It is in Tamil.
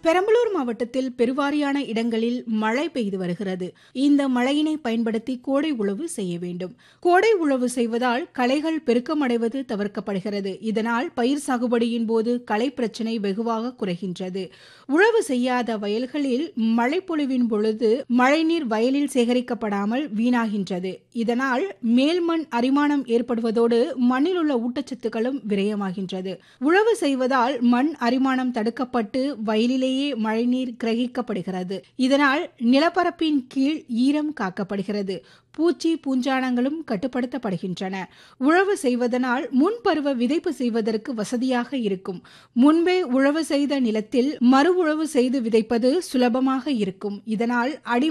பெரம்பலூர் மாவட்டத்தில் பெருவாரியான இடங்களில் மழை பெய்து வருகிறது இந்த மழையினை பயன்படுத்தி கோடை உழவு செய்ய வேண்டும் கோடை உழவு செய்வதால் களைகள் பெருக்கமடைவது தவிர்க்கப்படுகிறது இதனால் பயிர் சாகுபடியின் போது களை பிரச்சினை வெகுவாக குறைகின்றது உழவு செய்யாத வயல்களில் மழைப்பொழிவின் பொழுது மழைநீர் வயலில் சேகரிக்கப்படாமல் வீணாகின்றது இதனால் மேல்மண் அரிமானம் ஏற்படுவதோடு மண்ணில் உள்ள ஊட்டச்சத்துக்களும் விரயமாகின்றது உழவு செய்வதால் மண் அரிமானம் தடுக்கப்பட்டு வயலிலேயே மழைநீர் கிரகிக்கப்படுகிறது இதனால் நிலப்பரப்பின் கீழ் ஈரம் காக்கப்படுகிறது பூச்சி பூஞ்சானங்களும் கட்டுப்படுத்தப்படுகின்றன உழவு செய்வதனால் முன்பருவ விதைப்பு செய்வதற்கு வசதியாக இருக்கும் முன்பே உழவு செய்த நிலத்தில் மறு உழவு செய்து விதைப்பது சுலபமாக இருக்கும் இதனால் அடி